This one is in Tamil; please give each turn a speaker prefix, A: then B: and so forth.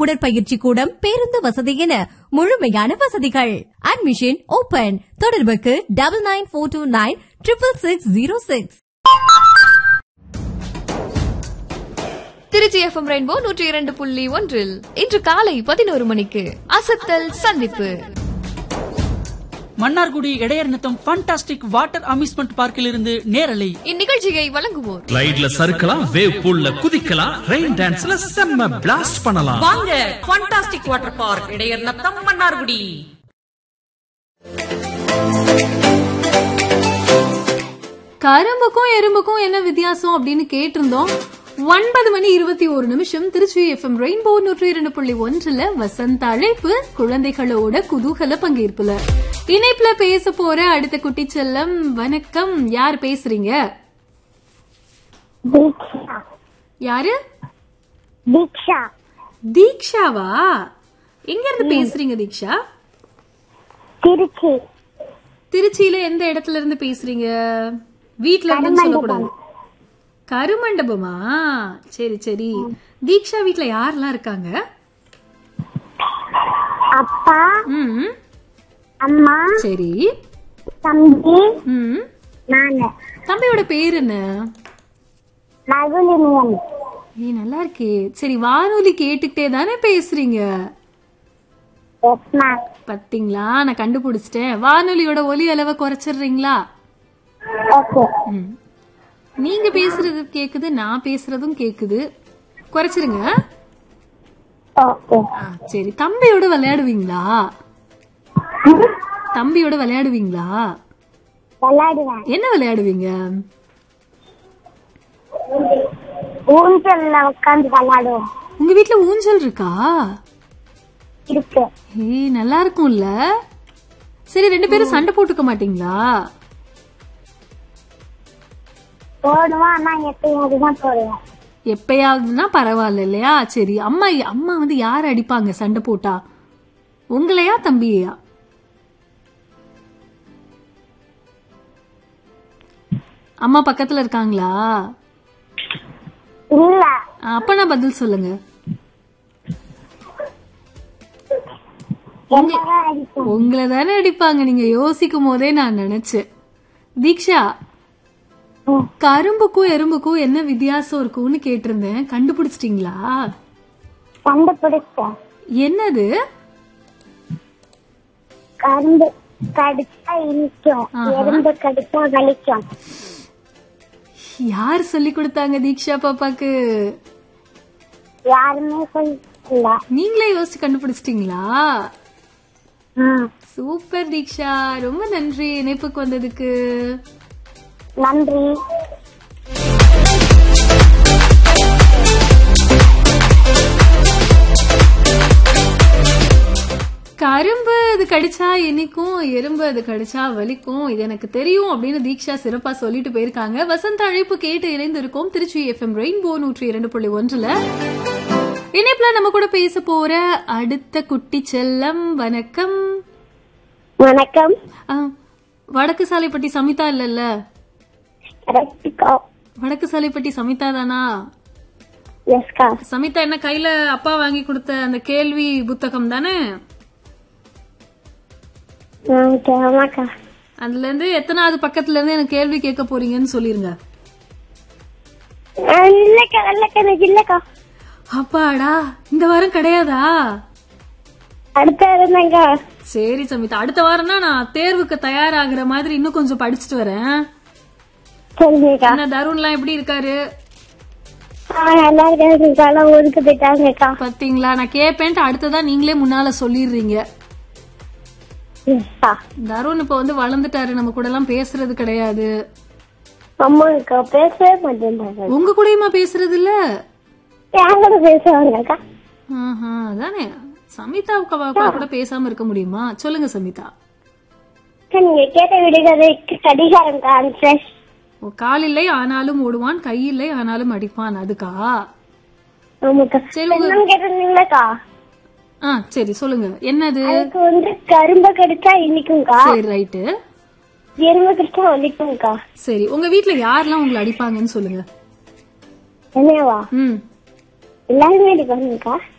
A: உடற்பயிற்சி கூடம் பேருந்து வசதி என முழுமையான வசதிகள் அட்மிஷன் ஓபன் தொடர்புக்கு double nine four two nine triple six zero six
B: Trichy FM Rainbow நூற்றி இரண்டு புள்ளி ஒன்றில் இன்று காலை பதினோரு மணிக்கு அசத்தல் சந்திப்பு
C: மன்னார்குடி இடையர் நித்தம் ஃபண்டாஸ்டிக் வாட்டர் அம்யூஸ்மெண்ட் பார்க்கில் இருந்து நேரலை
B: இந்நிகழ்ச்சியை வழங்குவோர்
D: கிளைட்ல சறுக்கலாம் வேவ் பூல்ல குதிக்கலாம் ரெயின் டான்ஸ்ல செம்ம பிளாஸ்ட் பண்ணலாம்
E: வாங்க fantastic water park Idaiyar Nattham Mannargudi
F: கரும்புக்கும் எறும்புக்கும் என்ன வித்தியாசம் அப்படின்னு கேட்டிருந்தோம் ஒன்பது மணி இருபத்தி ஒரு நிமிஷம் திருச்சி எஃப்எம் ரெயின்போ நூற்றி இரண்டு புள்ளி ஒன்றுல வசந்த அழைப்பு குழந்தைகளோட குதூகல பங்கேற்புல இணைப்புல பேச போற அடுத்த குட்டி செல்லம் வணக்கம் யார் பேசுறீங்க
G: தீக்ஷா
F: யாரு
G: தீக்ஷா
F: தீக்ஷாவா எங்க இருந்து பேசுறீங்க தீக்ஷா
G: திருச்சி
F: திருச்சியில எந்த இடத்துல இருந்து பேசுறீங்க வீட்ல இருந்து சொல்லக்கூடாது கருமண்டபமா சரி சரி தீக்ஷா வீட்ல யாரெல்லாம் இருக்காங்க
G: அப்பா
F: ம்
G: அம்மா
F: சரி
G: தம்பி
F: ம்
G: நானு
F: தம்பியோட பேர் என்ன
G: நகுலினியன்
F: ஏய் நல்லா இருக்கே சரி வானொலி கேட்டுக்கிட்டே தானே பேசுறீங்க
G: எஸ் மேம்
F: பாத்தீங்களா நான் கண்டுபிடிச்சிட்டேன் வானொலியோட ஒலி அளவை குறைச்சிடுறீங்களா
G: ஓகே
F: ம் நீங்க பேசுறது கேக்குது நான் பேசுறதும் கேக்குது குறைச்சிருங்க
G: ஓகே
F: ஆ, சரி தம்பியோட விளையாடுவீங்களா தம்பியோட விளையாடுவீங்களா
G: விளையாடுவேன்
F: என்ன விளையாடுவீங்க
G: ஊஞ்சல்ல உட்காந்து விளையாடுவோம்
F: உங்க வீட்ல ஊஞ்சல் இருக்கா
G: இருக்கு
F: ஏய் நல்லா இருக்கும்ல சரி ரெண்டு பேரும் சண்டை போட்டுக்க மாட்டீங்களா
G: போடுவோம் ஆனா எப்பயும் தான் போடுவேன்
F: எப்பயாவதுன்னா பரவாயில்ல இல்லையா சரி அம்மா அம்மா வந்து யார் அடிப்பாங்க சண்டை போட்டா உங்களையா தம்பியா அம்மா பக்கத்துல இருக்காங்களா
G: இல்ல
F: ஆ, அப்ப நான் பதில் சொல்லுங்க
G: என்னதான் அடிப்போம்
F: உங்களை தானே அடிப்பாங்க நீங்க யோசிக்கும் போதே நான் நினைச்சேன் தீக்ஷா
G: ம்.
F: கரும்புக்கும் எறும்புக்கும் என்ன வித்தியாசம் இருக்கும்னு கேட்டிருந்தேன் கண்டுபிடிச்சிட்டீங்களா
G: கண்டுபிடிச்சேன்
F: என்னது
G: கரும்பு கடிச்சா இனிக்கும்
F: ஆஹா.
G: எறும்பு கடிச்சா வலிக்கும்
F: யார் சொல்லி கொடுத்தாங்க தீக்ஷா பாப்பாக்கு
G: யாருமே சொல்லல
F: நீங்களே யோசிச்சு கண்டுபிடிச்சிட்டீங்களா
G: ம்.
F: சூப்பர் தீக்ஷா ரொம்ப நன்றி இணைப்புக்கு வந்ததுக்கு
G: நன்றி
F: கரும்பு அது கடிச்சா இனிக்கும் எறும்பு அது கடிச்சா வலிக்கும் இது எனக்கு தெரியும் அப்படின்னு தீக்ஷா சிறப்பா சொல்லிட்டு போயிருக்காங்க வசந்த அழைப்பு கேட்டு இணைந்திருக்கோம் திருச்சி எஃப்எம் ரெயின்போ நூற்றி இரண்டு புள்ளி ஒன்றுல இணைப்புல நம்ம கூட பேச போற அடுத்த குட்டி செல்லம் வணக்கம்
G: வணக்கம்
F: ஆ, வடக்கு சாலைப்பட்டி சமிதா இல்லல்ல
G: ரத்திகா
F: வடக்கு சாலைப்பட்டி சமிதா தானா
G: எஸ்கா
F: சமிதா என்ன கையில அப்பா வாங்கி கொடுத்த அந்த கேள்வி புத்தகம் தானே
G: ஆமாக்கா
F: அதுல இருந்து எத்தனாவது பக்கத்துல இருந்து எனக்கு கேள்வி கேட்க போறீங்கன்னு சொல்லிருங்க
G: ஆ, இல்லக்கா இல்லக்கா எனக்கு இல்லக்கா
F: அப்பாடா இந்த வாரம் கிடையாதா
G: அடுத்த இருந்தாங்க
F: சரி சமிதா அடுத்த வாரம்னா நான் தேர்வுக்கு தயாராகிற மாதிரி இன்னும் கொஞ்சம் படிச்சுட்டு வரேன்
G: சரிங்கக்கா
F: என்ன தருண்லாம் எப்படி இருக்காரு
G: ஆ, நல்லா இருக்காங்க ஊருக்கு போயிட்டாங்கக்கா
F: பாத்தீங்களா நான் கேப்பேன்ட்டு அடுத்ததா நீங்களே முன்னால சொல்லிடுறீங்க
G: எஸ்கா
F: தருண் இப்ப வந்து வளர்ந்துட்டாரு நம்ம கூட எல்லாம் பேசுறது கிடையாது
G: அம்மாக்கா பேசவே மாட்டேன்றாங்க
F: உங்க கூடயுமா பேசுறது இல்ல
G: என் கூட பேசுவாங்கக்கா
F: ஆஹா, அதானே சமிதாவுக்கு அவ அப்பா கூட பேசாம இருக்க முடியுமா சொல்லுங்க சமிதா
G: அக்கா, நீங்க கேட்ட விடுகதைக்கு கடிகாரம் ஆன்சர்
F: ஓ, காலில்லை ஆனாலும் ஓடுவான் கையில்லை ஆனாலும் அடிப்பான் அதுக்கா
G: ஆமாக்கா
F: சரி, உங்க-
G: இன்னும் கேட்டிருந்தீங்களாக்கா
F: ஆ சரி சொல்லுங்க என்னது
G: அதுக்கு வந்து கரும்பு கடிச்சா இனிக்கும்க்கா
F: சரி ரைட்டு
G: எறும்பு கடிச்சா வலிக்கும்க்கா
F: சரி உங்க வீட்ல யாரெல்லாம் உங்களை அடிப்பாங்கன்னு சொல்லுங்க
G: என்னவா
F: ம்
G: எல்லாருமே அடிப்பாங்கக்கா